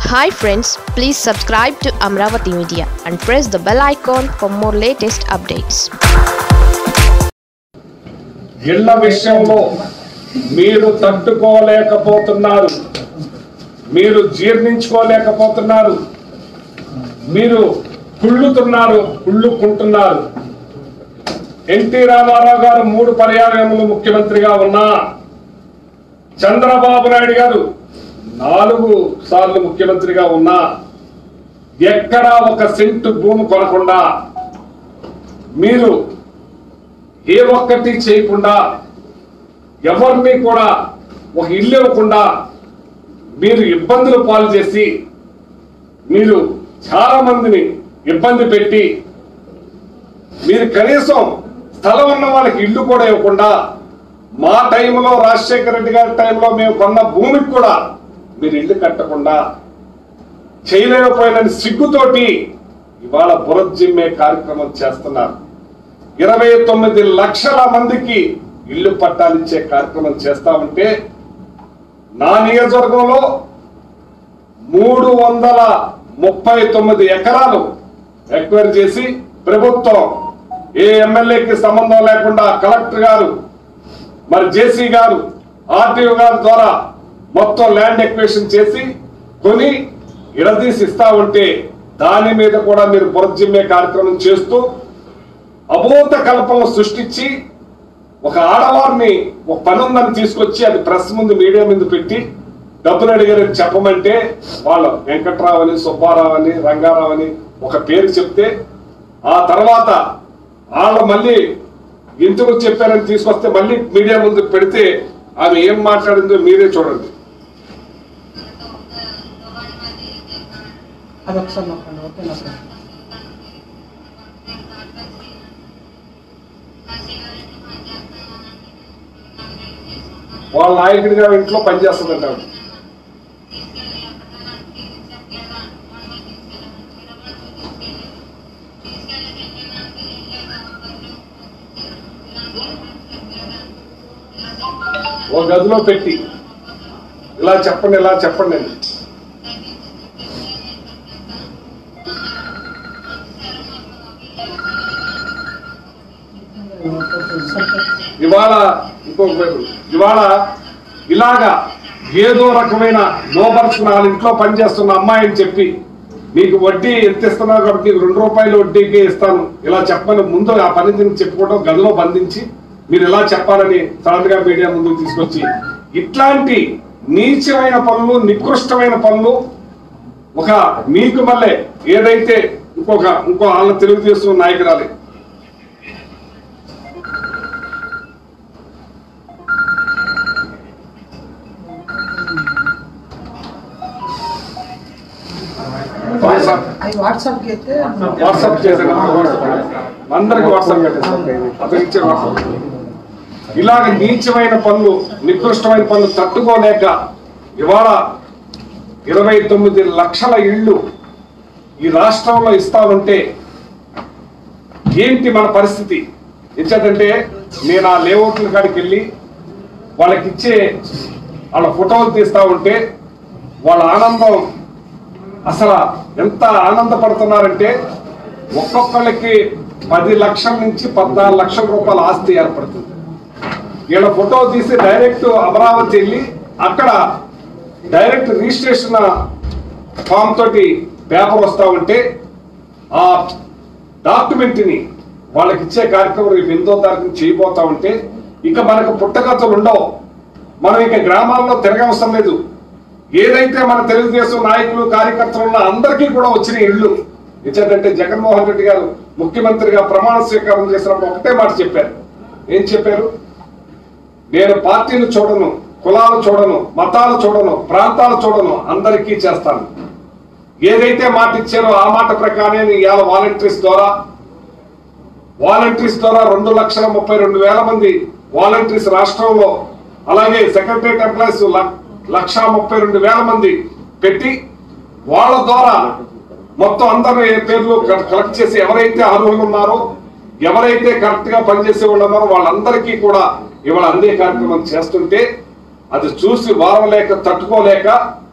Hi friends please subscribe to Amaravati media and press the bell icon for more latest updates ఇళ్ల విషయంలో మీరు తట్టుకోలేకపోతున్నారు మీరు జీర్ణించుకోలేకపోతున్నారు మీరు కుళ్ళుతున్నారు కుళ్ళుకుంటున్నారు ఎన్టీ రామారావు గారు మూడు పర్యాయములు ముఖ్యమంత్రిగా ఉన్నా చంద్రబాబు నాయుడు గారు నాలుగు సార్లు ముఖ్యమంత్రిగా ఉన్నా ఎక్కడా ఒక సెంటు భూమి కొనకుండా మీరు ఏ ఒక్కటి చేయకుండా ఎవరిని కూడా ఒక ఇల్లు ఇవ్వకుండా మీరు ఇబ్బందులు పాలు చేసి మీరు చాలా మందిని ఇబ్బంది పెట్టి మీరు కనీసం స్థలం ఉన్న వాళ్ళకి ఇల్లు కూడా ఇవ్వకుండా మా టైంలో రాజశేఖర రెడ్డి గారి టైంలో మేము కొన్న భూమికి కూడా మీరు ఇల్లు కట్టకుండా చేయలేకపోయిన సిగ్గుతోటి ఇవాళ బురజిమ్మే కార్యక్రమం చేస్తున్నారు ఇరవై తొమ్మిది లక్షల మందికి ఇల్లు పట్టాలిచ్చే కార్యక్రమం చేస్తా ఉంటే నా నియోజకవర్గంలో మూడు వందల ముప్పై తొమ్మిది ఎకరాలు ఎక్వైర్ చేసి ప్రభుత్వం ఏ ఎమ్మెల్యేకి సంబంధం లేకుండా కలెక్టర్ గారు మరి జేసీ గారు ఆర్టీఓ గారి ద్వారా మొత్తం ల్యాండ్ ఎక్వేషన్ చేసి కొని ఇడదీసి ఇస్తా ఉంటే దాని మీద కూడా మీరు బురజిమ్మే కార్యక్రమం చేస్తూ అభూత కల్పనలు సృష్టించి ఒక ఆడవారిని ఒక పని ఉందని తీసుకొచ్చి అది ప్రెస్ ముందు మీడియా ముందు పెట్టి డబ్బులు అడిగారని చెప్పమంటే వాళ్ళు వెంకట్రావు అని సుబ్బారావు అని రంగారావు అని ఒక పేరు చెప్తే ఆ తర్వాత వాళ్ళు మళ్ళీ ఎందుకు చెప్పారని తీసుకొస్తే మళ్ళీ మీడియా ముందు పెడితే ఆమె ఏం మాట్లాడిందో మీరే చూడండి అది ఒకసారి నొక్కండి ఓకే నొక్కండి వాళ్ళ నాయకుడిగా ఇంట్లో పనిచేస్తుందంట ఆవిడ. ఓ గదిలో పెట్టి ఇలా చెప్పండి ఇలా చెప్పండి అని ఇవాళ ఇంకొక వైపు ఇవాళ ఇలాగా ఏదో రకమైన లోపరుచుకున్న వాళ్ళ ఇంట్లో పనిచేస్తున్న అమ్మాయి అని చెప్పి మీకు వడ్డీ ఎంత ఇస్తున్నావు కాబట్టి నీకు రెండు రూపాయలు వడ్డీకి ఇస్తాను ఇలా చెప్పని ముందు ఆ పని గురించి చెప్పుకోవడం గదిలో బంధించి మీరు ఇలా చెప్పాలని సడన్ గా మీడియా ముందుకు తీసుకొచ్చి ఇట్లాంటి నీచమైన పనులు నికృష్టమైన పనులు ఒక మీకు మళ్ళీ ఏదైతే ఇంకొక ఇంకో వాళ్ళ తెలుగుదేశం నాయకురాలి వాట్సాప్ అవి వాట్సాప్కి అయితే వాట్సాప్ చేశాను అందరికి వాట్సాప్ పెట్టేస్తాను అతను ఇచ్చే వాట్సాప్ ఇలాగ నీచమైన పనులు నికృష్టమైన పనులు తట్టుకోలేక ఇవాళ ఇరవై తొమ్మిది లక్షల ఇళ్ళు ఈ రాష్ట్రంలో ఇస్తామంటే ఏంటి మన పరిస్థితి ఇచ్చేదంటే నేను ఆ లేఅవుట్ల కాడికి వెళ్ళి వాళ్ళకి ఇచ్చే వాళ్ళ ఫోటోలు తీస్తా ఉంటే వాళ్ళ ఆనందం అసలు ఎంత ఆనందపడుతున్నారంటే ఒక్కొక్కళ్ళకి పది లక్షల నుంచి పద్నాలుగు లక్షల రూపాయల ఆస్తి ఏర్పడుతుంది వీళ్ళ ఫోటో తీసి డైరెక్ట్ అమరావతి వెళ్ళి అక్కడ డైరెక్ట్ రిజిస్ట్రేషన్ ఫామ్ తోటి పేపర్ వస్తా ఉంటే ఆ డాక్యుమెంట్ని వాళ్ళకి ఇచ్చే కార్యక్రమం రేపు ఎనిమిదో తారీఖు చేయబోతా ఉంటే ఇక మనకు పుట్టగతులు ఉండవు మనం ఇక గ్రామాల్లో తిరగవసరం లేదు ఏదైతే మన తెలుగుదేశం నాయకులు కార్యకర్తలు ఉన్న అందరికీ కూడా వచ్చిన ఇళ్ళు ఇచ్చేటంటే జగన్మోహన్ రెడ్డి గారు ముఖ్యమంత్రిగా ప్రమాణ స్వీకారం చేసినప్పుడు ఒకటే మాట చెప్పారు ఏం చెప్పారు నేను పార్టీలు చూడను కులాలు చూడను మతాలు చూడను ప్రాంతాలు చూడను అందరికీ చేస్తాను ఏదైతే మాట ఇచ్చారో ఆ మాట ప్రకారం ఇవాళ వాలంటీర్స్ ద్వారా వాలంటీర్స్ ద్వారా రెండు లక్షల ముప్పై రెండు వేల మంది వాలంటీర్స్ రాష్ట్రంలో అలాగే సెక్రటరియట్ ఎంప్లాయీస్ లక్ష ముప్పై రెండు వేల మంది పెట్టి వాళ్ళ ద్వారా మొత్తం అందరూ ఏ పేర్లు కలెక్ట్ చేసి ఎవరైతే అర్హులు ఉన్నారో ఎవరైతే కరెక్ట్ గా పనిచేసే వాళ్ళు ఉన్నారో వాళ్ళందరికీ కూడా ఇవాళ అందే కార్యక్రమం చేస్తుంటే అది చూసి వారం లేక తట్టుకోలేక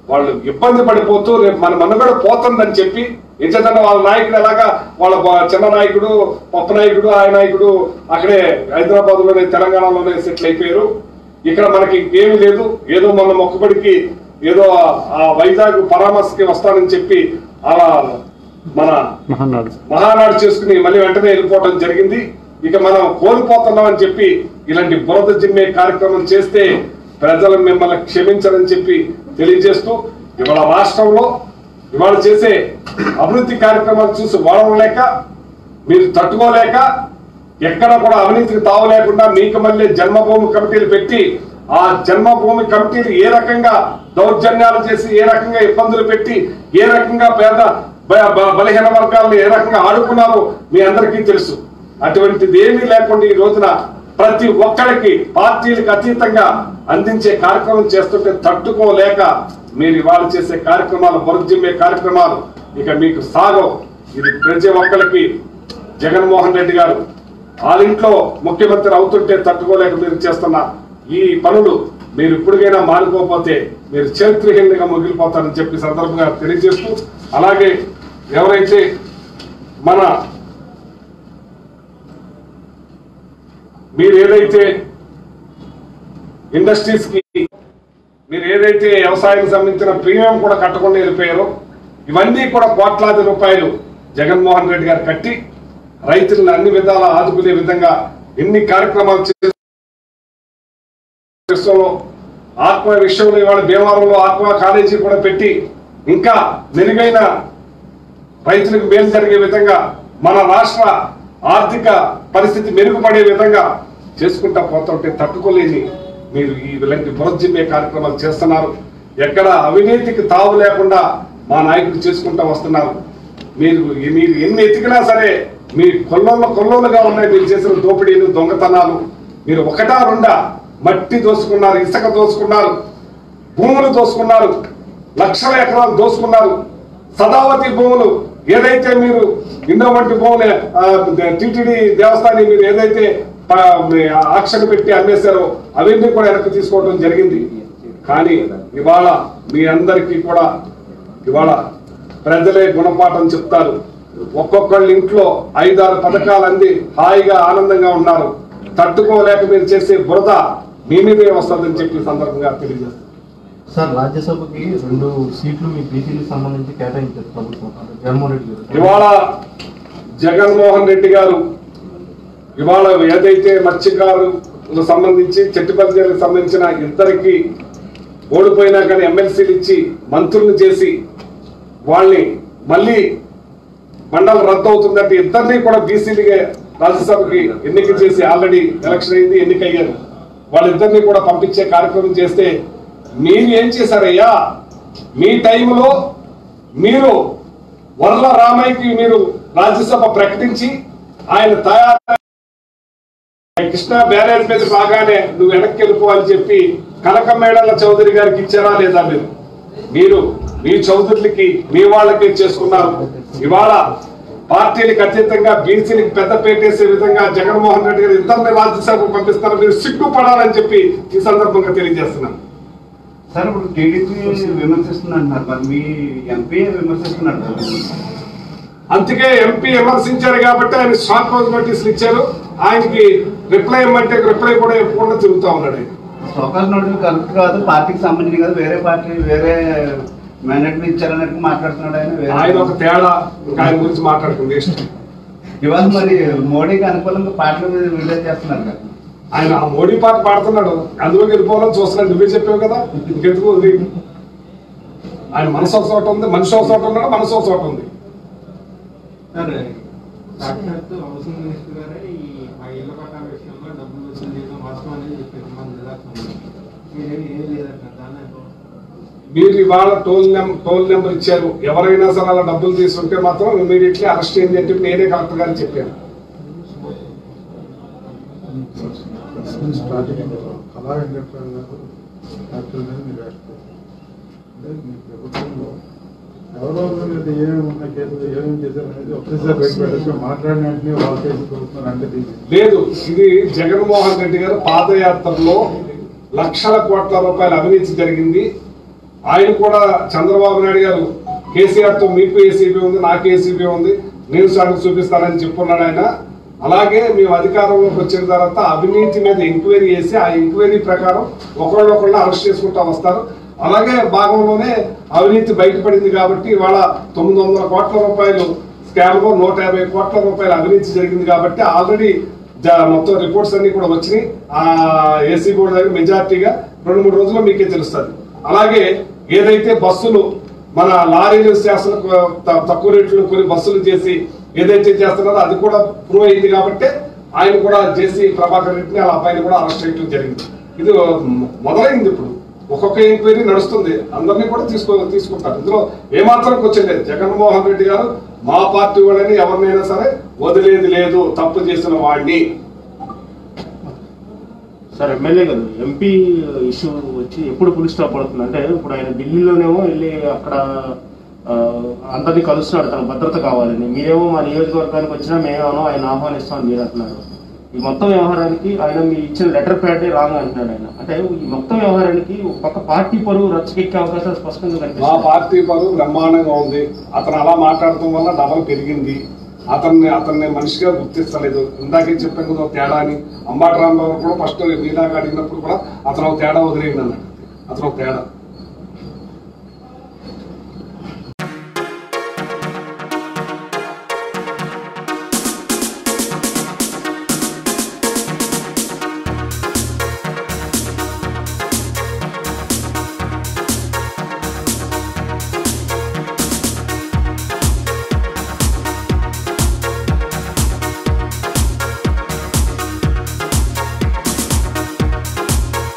వాళ్ళు ఇబ్బంది పడిపోతూ రేపు మన మనుగడ పోతుందని చెప్పి ఎందుకంటే వాళ్ళ నాయకుడు ఎలాగా వాళ్ళ బ- చిన్న నాయకుడు పప్పు నాయకుడు ఆ నాయకుడు అక్కడే హైదరాబాద్ లోనే తెలంగాణలోనే సెటిల్ అయిపోయారు ఇక్కడ మనకి ఏమీ లేదు ఏదో మొన్న మొక్కుబడికి ఏదో ఆ- ఆ వైజాగ్ పరామర్శకి వస్తానని చెప్పి అలా మన మహానాడు మహానాడు చేసుకుని మళ్ళీ వెంటనే వెళ్ళిపోవడం జరిగింది ఇక మనం కోల్పోతున్నాం అని చెప్పి ఇలాంటి బురద జిమ్మే కార్యక్రమం చేస్తే ప్రజలు మిమ్మల్ని క్షమించరని చెప్పి తెలియజేస్తూ ఇవాళ రాష్ట్రంలో ఇవాళ చేసే అభివృద్ధి కార్యక్రమాలు చూసి వాడలేక మీరు తట్టుకోలేక ఎక్కడ కూడా అవినీతికి తావు లేకుండా మీకు మళ్ళీ జన్మభూమి కమిటీలు పెట్టి ఆ జన్మభూమి కమిటీలు ఏ రకంగా దౌర్జన్యాలు చేసి ఏ రకంగా ఇబ్బందులు పెట్టి ఏ రకంగా పేద బ- బ- బలహీన వర్గాలను ఏ రకంగా ఆడుకున్నారో మీ అందరికీ తెలుసు అటువంటిది ఏమీ లేకుండా ఈ రోజున ప్రతి ఒక్కరికి పార్టీలకు అతీతంగా అందించే కార్యక్రమం చేస్తుంటే తట్టుకోలేక మీరు ఇవాళ చేసే కార్యక్రమాలు బొరజిమ్మే కార్యక్రమాలు ఇక మీకు సాగవు ఇది ప్రతి ఒక్కరికి జగన్మోహన్ రెడ్డి గారు వాళ్ళ ఇంట్లో ముఖ్యమంత్రి అవుతుంటే తట్టుకోలేక మీరు చేస్తున్న ఈ పనులు మీరు ఇప్పటికైనా మానుకోకపోతే మీరు చరిత్రహీనంగా మిగిలిపోతారని చెప్పి సందర్భంగా తెలియజేస్తూ అలాగే ఎవరైతే మన మీరు ఏదైతే ఇండస్ట్రీస్ కి మీరు ఏదైతే వ్యవసాయానికి సంబంధించిన ప్రీమియం కూడా కట్టకుండా వెళ్ళిపోయారో ఇవన్నీ కూడా కోట్లాది రూపాయలు జగన్మోహన్ రెడ్డి గారు కట్టి రైతులను అన్ని విధాలా ఆదుకునే విధంగా ఎన్ని కార్యక్రమాలు చేస్తూ ఆత్మ విషయంలో ఇవాళ భీమవరంలో ఆత్మ కాలేజీ కూడా పెట్టి ఇంకా మెరుగైన రైతులకు మేలు జరిగే విధంగా మన రాష్ట్ర ఆర్థిక పరిస్థితి మెరుగుపడే విధంగా చేసుకుంటా పోతుంటే తట్టుకోలేని మీరు ఈ ఇలాంటి బురజిమ్మే కార్యక్రమాలు చేస్తున్నారు ఎక్కడ అవినీతికి తావు లేకుండా మా నాయకుడు చేసుకుంటా వస్తున్నారు మీరు మీరు ఎన్ని ఎతికినా సరే మీ కొల్లోళ్ళ కొల్లోలుగా ఉన్నాయి మీరు చేసిన దోపిడీలు దొంగతనాలు మీరు ఒకటా రెండా మట్టి దోసుకున్నారు ఇసుక దోసుకున్నారు భూములు దోసుకున్నారు లక్షల ఎకరాలు దోసుకున్నారు సదావతి భూములు ఏదైతే మీరు ఇన్నో వంటి భూములు టిటిడి దేవస్థానం మీరు ఏదైతే ప- మీ ఆక్షన్ పెట్టి అమ్మేశారో అవన్నీ కూడా వెనక్కి తీసుకోవడం జరిగింది కానీ ఇవాళ మీ అందరికీ కూడా ఇవాళ ప్రజలే గుణపాఠం చెప్తారు ఒక్కొక్కళ్ళ ఇంట్లో ఐదారు పథకాలు అంది హాయిగా ఆనందంగా ఉన్నారు తట్టుకోలేక మీరు చేసే బురద మీ మీదే వస్తుందని చెప్పి ఈ సందర్భంగా తెలియజేస్తారు సార్ రాజ్యసభకి రెండు సీట్లు మీ బీసీలకు సంబంధించి కేటాయించారు ప్రభుత్వం అంటే జగన్మోహన్ రెడ్డి గారు ఇవాళ జగన్మోహన్ రెడ్డి గారు ఇవాళ ఏదైతే మత్స్యకారు సంబంధించి చెట్టుపల్లికి సంబంధించిన ఇద్దరికి ఓడిపోయినా కానీ ఎమ్మెల్సీలు ఇచ్చి మంత్రులను చేసి వాళ్ళని మళ్ళీ మండలం రద్దు అవుతుందంటే ఇద్దరిని కూడా బీసీలుగా రాజ్యసభకి ఎన్నిక చేసి ఆల్రెడీ ఎలక్షన్ అయింది ఎన్నికయ్యారు వాళ్ళిద్దరిని కూడా పంపించే కార్యక్రమం చేస్తే మీరు ఏం చేశారయ్యా మీ టైంలో మీరు వర్ల రామయ్యకి మీరు రాజ్యసభ ప్రకటించి ఆయన తయారు కృష్ణా బ్యారేజ్ మీద బాగానే నువ్వు వెనక్కి వెళ్ళిపో అని చెప్పి కనకమేడల చౌదరి గారికి ఇచ్చారా లేదా మీరు మీరు మీ చౌదరులకి మీ వాళ్ళకి చేసుకున్నారు ఇవాళ పార్టీలకు అతీతంగా బీసీలకు పెద్ద పెట్టేసే విధంగా జగన్మోహన్ రెడ్డి గారు ఇద్దరిని రాజ్యసభకు పంపిస్తారు మీరు సిగ్గుపడాలని చెప్పి ఈ సందర్భంగా తెలియజేస్తున్నాను సార్ ఇప్పుడు టీడీపీ విమర్శిస్తున్నారు మరి మీ ఎంపీ విమర్శిస్తున్నారు కదా. అందుకే ఎంపీ విమర్శించారు కాబట్టి ఆయన షార్ట్ హౌస్ నోటీసులు ఇచ్చారు ఆయనకి రిప్లై ఇవ్వమంటే రిప్లై కూడా ఇవ్వకుండా తిరుగుతా ఉన్నాడు ఆయన. సోకాస్ నోటీస్ కరెక్ట్ కాదు పార్టీకి సంబంధించి కాదు వేరే పార్టీ వేరే మ్యాండేట్ ఇచ్చారన్నట్టు మాట్లాడుతున్నాడు ఆయన వేరే- ఆయన ఒక తేడా ఇంకా ఆయన గురించి మాట్లాడుకుంది ఇష్టం ఇవాళ మరి మోడీకి అనుకూలంగా పార్టీల మీద విడుదల చేస్తున్నారు కదా ఆయన ఆ మోడీ పాట పాడుతున్నాడు అందులో వెళ్ళిపోవాలని చూస్తున్నాడు నువ్వే చెప్పావు కదా ఇంకెందుకు ఉంది ఆయన మనసు ఒక చోట ఉంది మనిషి ఒక చోట ఉన్నాడు మనసు ఒక చోట ఉంది సార్ సాక్షాత్ హౌసింగ్ మినిస్టర్ గారే ఈ మా ఇళ్ల పట్టాల విషయంలో డబ్బులు వసూలు చేయడం వాస్తవం అనేది చెప్పారు మన జిల్లా మీరేమి ఏం లేదంటారు దాన్ని మీరు ఇవాళ టోల్ నెంబర్ టోల్ నెంబర్ ఇచ్చారు ఎవరైనా సరే అలా డబ్బులు తీసుకుంటే మాత్రం ఇమీడియట్లీ అరెస్ట్ చేయండి అని చెప్పి నేనే కలెక్టర్ గారికి చెప్పాను స్టార్టింగ్ కళా వెంకట్రావు గారు డాక్టర్ మీద మీరు వేస్తారు అంటే మీ ప్రభుత్వంలో ఎవరెవరి మీద ఏమేమి ఉన్న కేసులు ఏమేమి చేశారు అనేది ఒకేసారి బయట పెట్టచ్చు మాట్లాడిన వెంటనే వాళ్ళ కేసు చూస్తున్నారు అంటే దీన్ని లేదు ఇది జగన్మోహన్ రెడ్డి గారు పాదయాత్రలో లక్షల కోట్ల రూపాయల అవినీతి జరిగింది ఆయన కూడా చంద్రబాబు నాయుడు గారు కేసీఆర్ తో మీకు ఏసీబీ ఉంది నాకు ఏసీబీ ఉంది నేను సాగు చూపిస్తానని చెప్పున్నాడు ఆయన అలాగే మేము అధికారంలోకి వచ్చిన తర్వాత అవినీతి మీద ఎంక్వైరీ చేసి ఆ ఎంక్వైరీ ప్రకారం ఒకళ్ళొకళ్ళు అరెస్ట్ చేసుకుంటా వస్తారు అలాగే భాగంలోనే అవినీతి బయటపడింది కాబట్టి ఇవాళ తొమ్మిది వందల కోట్ల రూపాయలు స్కామ్ లో నూట యాభై కోట్ల రూపాయల అవినీతి జరిగింది కాబట్టి ఆల్రెడీ జ- మొత్తం రిపోర్ట్స్ అన్ని కూడా వచ్చినాయి ఆ ఏసీ బోర్డు దగ్గర మెజార్టీగా రెండు మూడు రోజుల్లో మీకే తెలుస్తుంది అలాగే ఏదైతే బస్సులు మన లారీలు శాసన త- తక్కువ రేట్లు కొన్ని బస్సులు చేసి ఏదైతే చేస్తున్నారో అది కూడా ప్రూవ్ అయింది కాబట్టి ఆయన కూడా జేసీ ప్రభాకర్ రెడ్డిని వాళ్ళ అబ్బాయిని కూడా అరెస్ట్ చేయడం జరిగింది ఇది మొదలైంది ఇప్పుడు ఒక్కొక్క ఎంక్వైరీ నడుస్తుంది అందరినీ కూడా తీసుకో తీసుకుంటారు ఇందులో ఏమాత్రం క్వశ్చన్ లేదు జగన్మోహన్ రెడ్డి గారు మా పార్టీ వాళ్ళని ఎవరినైనా సరే వదిలేది లేదు తప్పు చేసిన వాడిని సార్ ఎమ్మెల్యే గారు ఎంపీ ఇష్యూ వచ్చి ఎప్పుడు పులి స్టాప్ పడుతుంది అంటే ఇప్పుడు ఆయన ఢిల్లీలోనేమో వెళ్ళి అక్కడ ఆ, అందరినీ కలుస్తున్నాడు తన భద్రత కావాలని మీరేమో మా నియోజకవర్గానికి వచ్చినా మేమేమో ఆయన ఆహ్వానిస్తామని మీరు అంటున్నారు ఈ మొత్తం వ్యవహారానికి ఆయన మీరు ఇచ్చిన లెటర్ ప్యాడ్ రాంగ్ అంటున్నాడు ఆయన అంటే ఈ మొత్తం వ్యవహారానికి ఒక పక్క పార్టీ పరువు రచ్చకెక్కే అవకాశాలు స్పష్టంగా మా కనిపిస్తుంది పార్టీ పరువు బ్రహ్మాండంగా ఉంది అతను అలా మాట్లాడటం వల్ల డబల్ పెరిగింది అతన్ని అతన్ని మనిషిగా గుర్తిస్తలేదు ఇందాకే చెప్పాను కదా ఒక తేడా అని అంబాటి రాంబాబు కూడా ఫస్ట్ మీలాగా అడిగినప్పుడు కూడా అతను ఒక తేడా వదిలేయండి అన్నాడు అతను ఒక తేడా